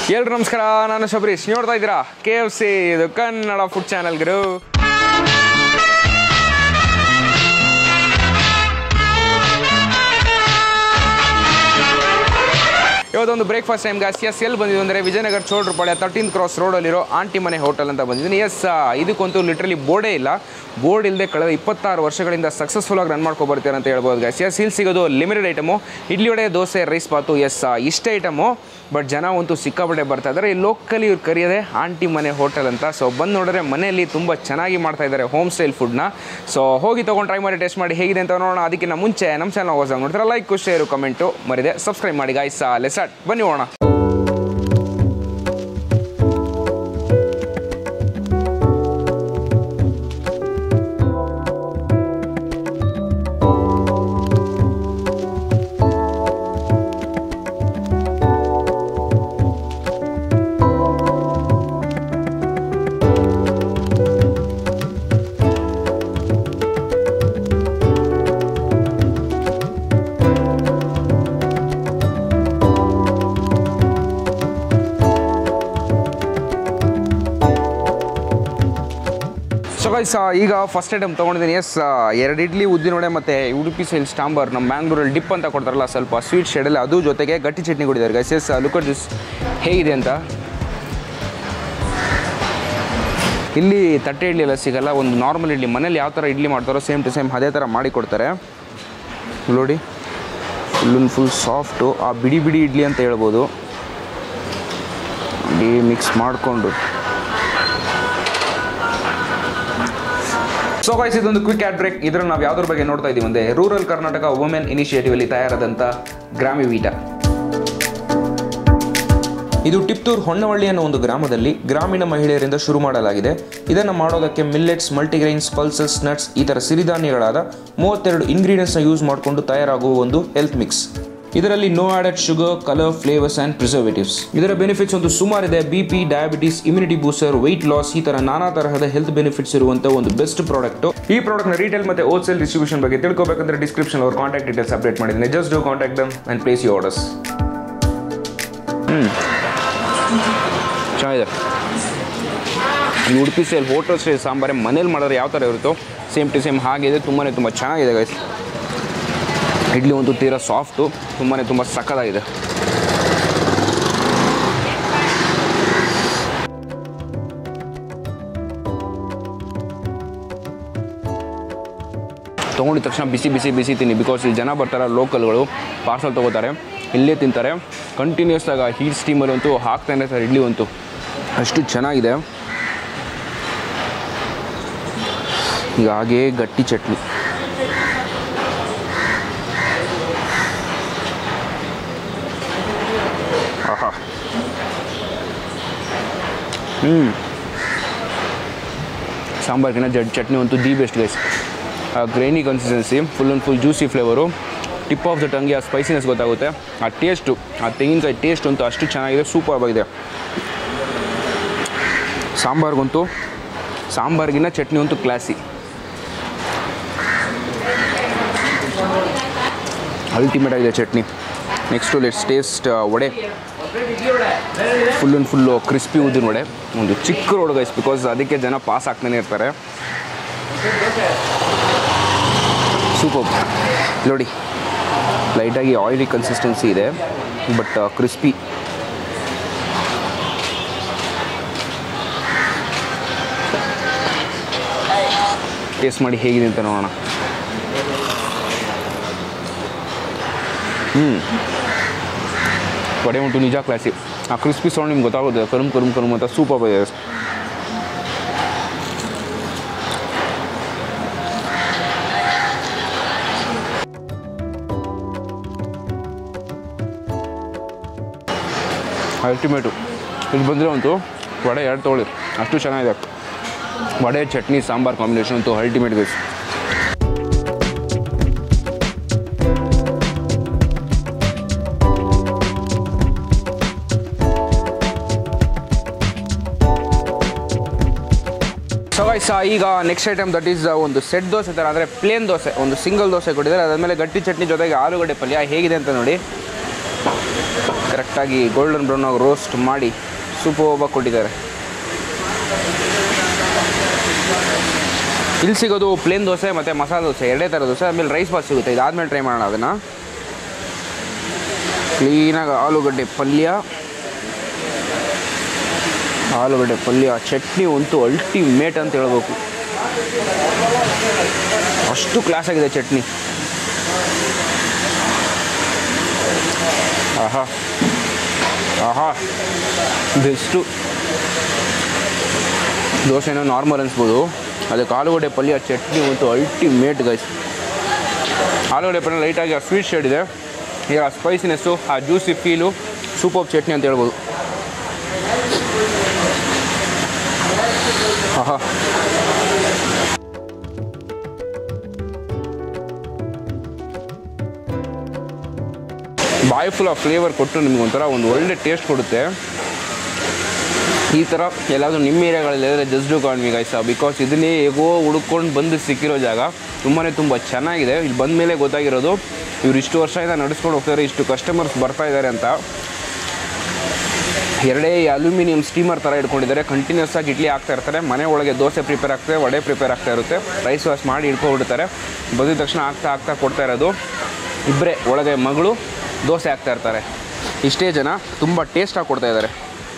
ಎಲ್ರು ನಮಸ್ಕಾರ ನಾನು ಶಬರೀಶ್ ನೀವು ನೋಡ್ತಾ ಇದ್ದೀರಾ ಕೆ ಎಫ್ ಸಿ ಇದು ಕನ್ನಡ ಫುಡ್ ಚಾನಲ್ ಗುರು ಇವತ್ತೊಂದು ಬ್ರೇಕ್ಫಾಸ್ಟ್ ಟೈಮ್ ಗಾಸ್ ಎಸ್ ಎಲ್ಲಿ ಬಂದಿದ್ದು ಅಂದರೆ ವಿಜಯನಗರ ಚೋಡ್ರಪಾಳ್ಯ ತರ್ಟೀನ್ ಕ್ರಾಸ್ ರೋಡಲ್ಲಿರೋ ಆಂಟಿ ಮನೆ ಹೋಟೆಲ್ ಅಂತ ಬಂದಿದ್ದೀನಿ ಎಸ್ ಇದಕ್ಕಂತೂ ಲಿಟ್ರಲಿ ಬೋರ್ಡೇ ಇಲ್ಲ ಬೋರ್ಡ್ ಇಲ್ಲದೆ ಕಳೆದ ಇಪ್ಪತ್ತಾರು ವರ್ಷಗಳಿಂದ ಸಕ್ಸಸ್ಫುಲ್ ಆಗಿ ರನ್ ಮಾಡ್ಕೊ ಬರ್ತೀರ ಅಂತ ಹೇಳ್ಬೋದು ಗಾಸ್ ಎಸ್ ಇಲ್ಲಿ ಸಿಗೋದು limited item idli vada dosa rice bath yes ಇಷ್ಟೇ ಐಟಮು ಬಟ್ ಜನ ಅಂತೂ ಸಿಕ್ಕಾಪಟ್ಟೆ ಬರ್ತಾ ಇದ್ದಾರೆ ಈ ಲೋಕಲಿ ಇವ್ರು ಕರೆಯೋದೆ ಆಂಟಿ ಮನೆ ಹೋಟೆಲ್ ಅಂತ ಸೊ ಬಂದು ನೋಡಿದ್ರೆ ಮನೆಯಲ್ಲಿ ತುಂಬ ಚೆನ್ನಾಗಿ ಮಾಡ್ತಾ ಇದ್ದಾರೆ ಹೋಮ್ ಸ್ಟೈಲ್ ಫುಡ್ನ ಸೊ ಹೋಗಿ ತೊಗೊಂಡು ಟ್ರೈ ಮಾಡಿ ಟೇಸ್ಟ್ ಮಾಡಿ ಹೇಗಿದೆ ಅಂತ ನೋಡೋಣ ಅದಕ್ಕಿಂತ ಮುಂಚೆ ನಮ್ಮ ಚಾನಲ್ ಹೊಸ ನೋಡ್ತಾರೆ ಲೈಕ್ ಶೇರು ಕಮೆಂಟು ಮರಿದೆ ಸಬ್ಸ್ಕ್ರೈಬ್ ಮಾಡಿ ಗಾಯ್ಸ್ ಲೆಸಾಟ್ ಬನ್ನಿ ಹೋಗೋಣ ಸೊ ಗೈಸ್ ಈಗ ಫಸ್ಟ್ ಐಟಮ್ ತೊಗೊಂಡಿದ್ದೀನಿ ಎಸ್ ಎರಡು ಇಡ್ಲಿ ಉದ್ದಿನ ವಡೆ ಮತ್ತು ಉಡುಪಿ ಸೈಲ್ ಸ್ಟಾಂಬರ್ ನಮ್ಮ ಬ್ಯಾಂಗ್ಳೂರಲ್ಲಿ ಡಿಪ್ ಅಂತ ಕೊಡ್ತಾರಲ್ಲ ಸ್ವಲ್ಪ ಸ್ವೀಟ್ ಶೇಡಲ್ಲಿ ಅದು ಜೊತೆಗೆ ಗಟ್ಟಿ ಚಟ್ನಿ ಕೊಟ್ಟಿದ್ದಾರೆ guys yes look at this ಹೇಗಿದೆ ಅಂತ ಇಲ್ಲಿ ತಟ್ಟೆ ಇಡ್ಲಿ ಎಲ್ಲ ಸಿಗಲ್ಲ ಒಂದು ನಾರ್ಮಲ್ ಇಡ್ಲಿ ಮನೇಲಿ ಯಾವ ಥರ ಇಡ್ಲಿ ಮಾಡ್ತಾರೋ ಸೇಮ್ ಟು ಸೇಮ್ ಅದೇ ಥರ ಮಾಡಿ ಕೊಡ್ತಾರೆ ನೋಡಿ ಫುಲ್ ಫುಲ್ ಸಾಫ್ಟು ಆ ಬಿಡಿ ಬಿಡಿ ಇಡ್ಲಿ ಅಂತ ಹೇಳ್ಬೋದು ಇಡೀ ಮಿಕ್ಸ್ ಮಾಡಿಕೊಂಡು ಸೊ ಗೈಸ್ ಇದೊಂದು ಕ್ವಿಕ್ ಆಡ್ ಬ್ರೇಕ್ ಇದ್ರಲ್ಲಿ ನಾವು ಯಾವ್ದ್ರ ಬಗ್ಗೆ ನೋಡ್ತಾ ಇದೀವಿ ಅಂದ್ರೆ ರೂರಲ್ ಕರ್ನಾಟಕ ವುಮೆನ್ ಇನಿಷಿಯೇಟಿವ್ ಅಲ್ಲಿ ತಯಾರಾದಂಥ ಗ್ರಾಮಿ ವೀಟ ಇದು ಟಿಪ್ತೂರ್ ಹೊನ್ನವಳ್ಳಿ ಅನ್ನೋ ಒಂದು ಗ್ರಾಮದಲ್ಲಿ ಗ್ರಾಮೀಣ ಮಹಿಳೆಯರಿಂದ ಶುರು ಮಾಡಲಾಗಿದೆ ಇದನ್ನು ಮಾಡೋದಕ್ಕೆ ಮಿಲ್ಲೆಟ್ಸ್ ಮಲ್ಟಿಗ್ರೈನ್ಸ್ ಪಲ್ಸಸ್ ನಟ್ಸ್ ಈ ಥರ ಸಿರಿಧಾನ್ಯಗಳಾದ ಮೂವತ್ತೆರಡು ಇಂಗ್ರೀಡಿಯೆಂಟ್ಸ್ನ ಯೂಸ್ ಮಾಡಿಕೊಂಡು ತಯಾರಾಗುವ ಒಂದು ಹೆಲ್ತ್ ಮಿಕ್ಸ್ ಇದರಲ್ಲಿ no added sugar colour flavours and preservatives ಇದರ ಬೆನಿಫಿಟ್ಸ್ ಒಂದು ಸುಮಾರಿದೆ B P diabetes immunity booster weight loss ಈ ತರ ನಾನಾ ತರಹದ ಹೆಲ್ತ್ ಬೆನಿಫಿಟ್ಸ್ ಇರುವಂತ ಒಂದು ಬೆಸ್ಟ್ ಪ್ರಾಡಕ್ಟ್ ಈ ಪ್ರಾಡಕ್ಟ್ ನ ರಿಟೇಲ್ ಮತ್ತೆ ಹೋಲ್ಸೇಲ್ ಡಿಸ್ಟ್ರಿಬ್ಯೂಷನ್ ಬಗ್ಗೆ ತಿಳ್ಕೊಬೇಕಂದ್ರೆ ಡಿಸ್ಕ್ರಿಪ್ಷನ್ ಅವ್ರ ಕಾಂಟ್ಯಾಕ್ಟ್ ಡೀಟೇಲ್ಸ್ ಅಪ್ಡೇಟ್ ಮಾಡಿದ್ದೀನಿ just do contact them and place you orders ಹ್ಞೂ ಚೆನ್ನಾಗಿದೆ ಈ ಉಡುಪಿ ಸ್ಟೈಲ್ ಹೋಟೆಲ್ ಸ್ಟೈಲ್ ಸಾಂಬಾರೇ ಮನೇಲಿ ಮಾಡಿದ್ರೆ ಯಾವ ಥರ ಇರುತ್ತೋ ಸೇಮ್ ಟು ಸೇಮ್ ಹಾಗಿದೆ ತುಂಬಾ ತುಂಬ ಚೆನ್ನಾಗಿದೆ ಗೈಸ್ ಇಡ್ಲಿ ಒಂದು ತೀರಾ ಸಾಫ್ಟು ತುಂಬಾ ತುಂಬ ಸಕ್ಕದಾಗಿದೆ ತೊಗೊಂಡಿದ ತಕ್ಷಣ ಬಿಸಿ ಬಿಸಿ ಬಿಸಿ ತಿನ್ನಿ ಬಿಕಾಸ್ ಇಲ್ಲಿ ಜನ ಬರ್ತಾರೆ ಲೋಕಲ್ಗಳು ಪಾರ್ಸಲ್ ತೊಗೋತಾರೆ ಇಲ್ಲೇ ತಿಂತಾರೆ ಕಂಟಿನ್ಯೂಸ್ ಆಗಿ ಹೀಟ್ ಸ್ಟೀಮರ್ ಅಂತೂ ಹಾಕ್ತಾನೆ ಇರ್ತಾರೆ ಇಡ್ಲಿ ಅಂತೂ ಅಷ್ಟು ಚೆನ್ನಾಗಿದೆ ಈಗ ಹಾಗೇ ಗಟ್ಟಿ ಚಟ್ನಿ ಆಹಾ ಹ್ಞೂ ಸಾಂಬಾರ್ಗಿನ ಜಡ್ ಚಟ್ನಿ ಅಂತೂ ದಿ ಬೆಸ್ಟ್ ಗೈಸ್ ಆ grainy consistency full and full juicy flavour tip of the tangy ಆ ಸ್ಪೈಸಿನೆಸ್ ಗೊತ್ತಾಗುತ್ತೆ ಆ ಟೇಸ್ಟು ಆ ತೆಂಗಿನಕಾಯಿ ಟೇಸ್ಟ್ ಅಂತೂ ಅಷ್ಟು ಚೆನ್ನಾಗಿದೆ ಸೂಪರ್ ಆಗಿದೆ ಸಾಂಬಾರ್ಗಂತೂ ಸಾಂಬಾರ್ಗಿನ ಚಟ್ನಿ ಅಂತೂ ಕ್ಲಾಸಿ ಅಲ್ಟಿಮೇಟ್ ಆಗಿದೆ chutney next let's taste vada full and full crispy ಉದ್ದಿನ ವಡೆ ಒಂದು ಚಿಕ್ಕ ರೋಡ್ ಗೈಸ್ ಬಿಕಾಸ್ ಅದಕ್ಕೆ ಜನ ಪಾಸ್ ಆಗ್ತಾನೆ ಇರ್ತಾರೆ ಸೂಪರ್ ನೋಡಿ ಲೈಟಾಗಿ ಆಯಿಲಿ ಕನ್ಸಿಸ್ಟೆನ್ಸಿ ಇದೆ ಬಟ್ ಕ್ರಿಸ್ಪಿ ಟೇಸ್ಟ್ ಮಾಡಿ ಹೇಗಿದೆ ಅಂತ ನೋಡೋಣ ಹ್ಞೂ ವಡೆ ಉಂಟು ನಿಜ ಕ್ಲಾಸಿ ಆ ಕ್ರಿಸ್ಪಿ ಸೌಂಡ್ ನಿಮ್ಗೆ ಗೊತ್ತಾಗುತ್ತೆ ಕರುಮ್ ಕರುಮ್ ಕರುಮ್ ಅಂತ ಸೂಪರ್ ಇದೆ ಅಲ್ಟಿಮೇಟು ಇಲ್ಲಿ ಬಂದರೆ ಅಂತೂ ವಡೆ ಎರಡು ತೊಗೊಳ್ಳಿ ಅಷ್ಟು ಚೆನ್ನಾಗಿದೆ ವಡೆ ಚಟ್ನಿ ಸಾಂಬಾರ್ ಕಾಂಬಿನೇಷನ್ ಅಂತೂ ಅಲ್ಟಿಮೇಟ್ ಗೈಸ್ ಸೊ ಗೈಸ್ ಈಗ ನೆಕ್ಸ್ಟ್ ಐಟಮ್ ದಟ್ ಈಸ್ ಒಂದು ಸೆಟ್ ದೋಸೆ ಥರ ಅಂದರೆ ಪ್ಲೇನ್ ದೋಸೆ ಒಂದು ಸಿಂಗಲ್ ದೋಸೆ ಕೊಟ್ಟಿದ್ದಾರೆ ಅದಾದಮೇಲೆ ಗಟ್ಟಿ ಚಟ್ನಿ ಜೊತೆಗೆ ಆಲೂಗಡ್ಡೆ ಪಲ್ಯ ಹೇಗಿದೆ ಅಂತ ನೋಡಿ ಕರೆಕ್ಟಾಗಿ ಗೋಲ್ಡನ್ ಬ್ರೌನ್ ಆಗಿ ರೋಸ್ಟ್ ಮಾಡಿ ಸೂಪರ್ಬಾಗಿ ಕೊಟ್ಟಿದ್ದಾರೆ ಇಲ್ಲಿ ಸಿಗೋದು ಪ್ಲೇನ್ ದೋಸೆ ಮತ್ತು ಮಸಾಲೆ ದೋಸೆ ಎರಡೇ ಥರ ದೋಸೆ ಆಮೇಲೆ ರೈಸ್ ಬಾತ್ ಸಿಗುತ್ತೆ ಇದಾದ್ಮೇಲೆ ಟ್ರೈ ಮಾಡೋಣ ಅದನ್ನು ಕ್ಲೀನಾಗಿ ಆಲೂಗಡ್ಡೆ ಪಲ್ಯ ಆಲೂಗಡ್ಡೆ ಪಲ್ಯ ಚಟ್ನಿ ಅಂತೂ ಅಲ್ಟಿಮೇಟ್ ಅಂತ ಹೇಳ್ಬೇಕು ಅಷ್ಟು ಕ್ಲಾಸ್ ಆಗಿದೆ ಚಟ್ನಿ ಆಹಾ ಆಹಾ ಬೆಸ್ಟು ದೋಸೆನೋ ನಾರ್ಮಲ್ ಅನಿಸ್ಬೋದು ಅದಕ್ಕೆ ಆಲೂಗಡ್ಡೆ ಪಲ್ಯ ಚಟ್ನಿ ಅಂತೂ ಅಲ್ಟಿಮೇಟ್ ಗೈಸ್ ಆಲೂಗಡ್ಡೆ ಪಲ್ಯ ಲೈಟಾಗಿ ಆ ಸ್ವೀಟ್ ಶೇಡ್ ಇದೆ ಈಗ ಆ ಸ್ಪೈಸಿನೆಸ್ಸು ಆ ಜ್ಯೂಸಿ ಫೀಲು ಸೂಪರ್ ಚಟ್ನಿ ಅಂತ ಹೇಳ್ಬೋದು ಆಹಾ ಬಾಯಿ ಫುಲ್ ಆ ಫ್ಲೇವರ್ ಕೊಟ್ಟು ನಿಮ್ಗೆ ಒಂಥರ ಒಂದು ಒಳ್ಳೆ ಟೇಸ್ಟ್ ಕೊಡುತ್ತೆ ಈ ಥರ ಎಲ್ಲಾದರೂ ನಿಮ್ಮ ಏರಿಯಾಗಳಲ್ಲಿ ಜಸ್ಟ್ ಡೂ ಕಾಣ್ವಿ ಗೈಸ ಬಿಕಾಸ್ ಇದನ್ನೇ ಹೇಗೋ ಹುಡ್ಕೊಂಡು ಬಂದು ಸಿಕ್ಕಿರೋ ಜಾಗ ತುಂಬಾ ತುಂಬ ಚೆನ್ನಾಗಿದೆ ಇಲ್ಲಿ ಬಂದ ಮೇಲೆ ಗೊತ್ತಾಗಿರೋದು ಇವ್ರು ಇಷ್ಟು ವರ್ಷದಿಂದ ನಡೆಸ್ಕೊಂಡು ಹೋಗ್ತಾರೆ ಇಷ್ಟು ಕಸ್ಟಮರ್ಸ್ ಬರ್ತಾ ಇದ್ದಾರೆ ಅಂತ ಎರಡೇ ಅಲ್ಯೂಮಿನಿಯಂ ಸ್ಟೀಮರ್ ಥರ ಇಟ್ಕೊಂಡಿದ್ದಾರೆ ಕಂಟಿನ್ಯೂಸ್ ಆಗಿ ಇಡ್ಲಿ ಹಾಕ್ತಾ ಇರ್ತಾರೆ ಮನೆ ಒಳಗೆ ದೋಸೆ ಪ್ರಿಪೇರ್ ಆಗ್ತದೆ ವಡೆ ಪ್ರಿಪೇರ್ ಆಗ್ತಾ ಇರುತ್ತೆ ರೈಸ್ ವಾಶ್ ಮಾಡಿ ಇಟ್ಕೊಬಿಡ್ತಾರೆ ಬಂದಿದ ತಕ್ಷಣ ಆಗ್ತಾ ಆಗ್ತಾ ಕೊಡ್ತಾ ಇರೋದು ಇಬ್ಬರೇ ಒಳಗೆ ಮಗಳು ದೋಸೆ ಹಾಕ್ತಾ ಇರ್ತಾರೆ ಇಷ್ಟೇ ಜನ ತುಂಬ ಟೇಸ್ಟಾಗಿ ಕೊಡ್ತಾ ಇದ್ದಾರೆ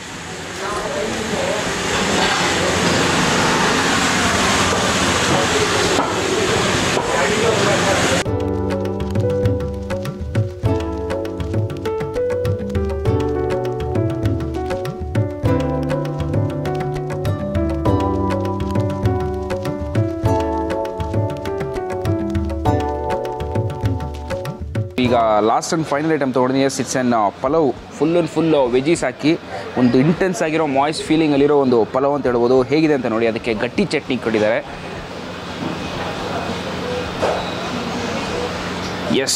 ಈಗ ಲಾಸ್ಟ್ ಆ್ಯಂಡ್ ಫೈನಲ್ ಐಟಮ್ ತೊಗೊಂಡಿದ್ದೀನಿ yes it's an pulao full and full veggies ಹಾಕಿ ಒಂದು ಇಂಟೆನ್ಸ್ ಆಗಿರೋ ಮಾಯ್ಸ್ ಫೀಲಿಂಗಲ್ಲಿರೋ ಒಂದು ಪಲಾವ್ ಅಂತ ಹೇಳ್ಬೋದು ಹೇಗಿದೆ ಅಂತ ನೋಡಿ ಅದಕ್ಕೆ ಗಟ್ಟಿ ಚಟ್ನಿ ಕೊಟ್ಟಿದ್ದಾರೆ ಎಸ್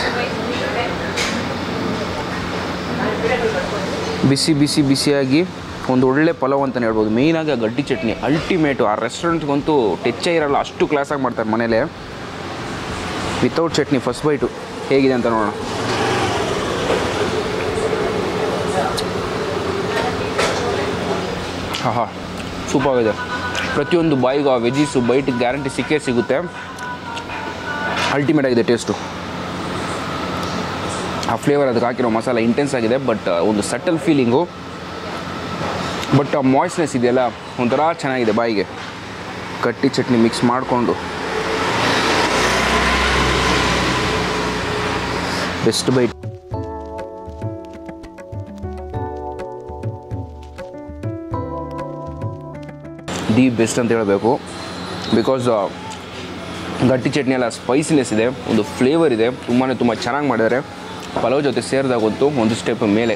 ಬಿಸಿ ಬಿಸಿ ಬಿಸಿಯಾಗಿ ಒಂದು ಒಳ್ಳೆ ಪಲಾವ್ ಅಂತಲೇ ಹೇಳ್ಬೋದು ಮೇಯ್ನಾಗಿ ಆ ಗಡ್ಡಿ ಚಟ್ನಿ ಅಲ್ಟಿಮೇಟು ಆ ರೆಸ್ಟೋರೆಂಟ್ಗಂತೂ ಟೆಚ್ಚೇ ಇರಲ್ಲ ಅಷ್ಟು ಕ್ಲಾಸಾಗಿ ಮಾಡ್ತಾರೆ ಮನೇಲೆ ವಿತೌಟ್ ಚಟ್ನಿ ಫಸ್ಟ್ ಬೈಟು ಹೇಗಿದೆ ಅಂತ ನೋಡೋಣ ಆಹಾ ಸೂಪರ್ ಆಗಿದೆ ಪ್ರತಿಯೊಂದು ಬಾಯಿಗೂ ಆ ವೆಜೀಸು ಬೈಟ್ ಗ್ಯಾರಂಟಿ ಸಿಕ್ಕೇ ಸಿಗುತ್ತೆ ಅಲ್ಟಿಮೇಟ್ ಆಗಿದೆ ಟೇಸ್ಟು ಆ ಫ್ಲೇವರ್ ಅದಕ್ಕೆ ಹಾಕಿರೋ ಮಸಾಲ ಇಂಟೆನ್ಸ್ ಆಗಿದೆ ಬಟ್ ಒಂದು ಸಟಲ್ ಫೀಲಿಂಗು ಬಟ್ ಆ ಮಾಯ್ಸ್ನೆಸ್ ಇದೆಯಲ್ಲ ಒಂಥರ ಚೆನ್ನಾಗಿದೆ ಬಾಯಿಗೆ ಕಟ್ಟಿ ಚಟ್ನಿ ಮಿಕ್ಸ್ ಮಾಡಿಕೊಂಡು ಬೆಸ್ಟ್ ಬೈಟ್ ದಿ ಬೆಸ್ಟ್ ಅಂತ ಹೇಳಬೇಕು ಬಿಕಾಸ್ ಗಟ್ಟಿ ಚಟ್ನಿ ಎಲ್ಲ ಸ್ಪೈಸಿನೆಸ್ ಇದೆ ಒಂದು ಫ್ಲೇವರ್ ಇದೆ ತುಂಬಾ ತುಂಬ ಚೆನ್ನಾಗಿ ಮಾಡಿದ್ದಾರೆ ಪಲಾವ್ ಜೊತೆ ಸೇರಿದಾಗಂತೂ ಒಂದು ಸ್ಟೆಪ್ ಮೇಲೆ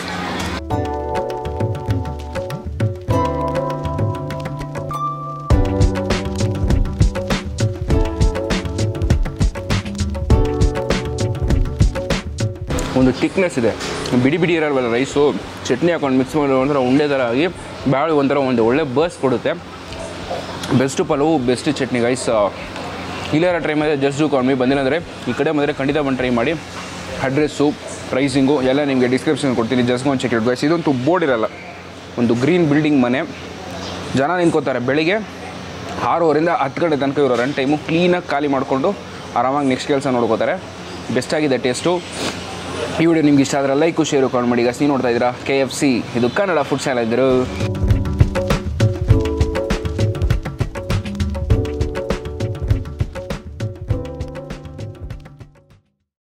ಒಂದು ಥಿಕ್ನೆಸ್ ಇದೆ ಬಿಡಿ ಬಿಡಿ ಇರಲ್ವಲ್ಲ ರೈಸು ಚಟ್ನಿ ಹಾಕೊಂಡು ಮಿಕ್ಸ್ ಮಾಡಿ ಒಂಥರ ಉಂಡೆ ಥರ ಆಗಿ ಬ್ಯಾಳೆ ಒಂಥರ ಒಂದು ಒಳ್ಳೆ ಬರ್ಸ್ ಕೊಡುತ್ತೆ best pulao best chutney guys ಇಲ್ಲಾರ ಟ್ರೈ ಮಾಡಿದ್ರೆ ಜಸ್ಟ್ ಡೂ ಕಾಲ್ ಮೀ ಬಂದಿಲ್ಲ ಅಂದರೆ ಈ ಕಡೆ ಬಂದರೆ ಖಂಡಿತ ಬಂದು ಟ್ರೈ ಮಾಡಿ ಅಡ್ರೆಸ್ಸು ಪ್ರೈಸಿಂಗು ಎಲ್ಲ ನಿಮಗೆ ಡಿಸ್ಕ್ರಿಪ್ಷನ್ ಕೊಡ್ತೀನಿ ಜಸ್ಟ್ ಒಂದು ಚೆಕ್ ಇಟ್ ಗೈಸ್ ಇದಂತೂ ಬೋರ್ಡ್ ಇರಲ್ಲ ಒಂದು ಗ್ರೀನ್ ಬಿಲ್ಡಿಂಗ್ ಮನೆ ಜನ ನಿಂತ್ಕೋತಾರೆ ಬೆಳಿಗ್ಗೆ ಆರೂವರೆಯಿಂದ ಹತ್ತು ಗಂಟೆ ತನಕ ಇರೋ ರನ್ ಟೈಮು ಕ್ಲೀನಾಗಿ ಖಾಲಿ ಮಾಡಿಕೊಂಡು ಆರಾಮಾಗಿ ನೆಕ್ಸ್ಟ್ ಕೆಲಸ ನೋಡ್ಕೋತಾರೆ ಬೆಸ್ಟ್ ಆಗಿದೆ ಟೇಸ್ಟು ಈ ವಿಡಿಯೋ ನಿಮ್ಗೆ ಇಷ್ಟ ಆದರೆ ಲೈಕು ಶೇರು ಕಾಲ್ ಮಾಡಿ ಈಗ ನೀವು ನೋಡ್ತಾ ಇದ್ದೀರಾ ಕೆ ಎಫ್ ಸಿ ಇದು ಕನ್ನಡ ಫುಡ್ ಚಾನಲ್ ಇದ್ದರು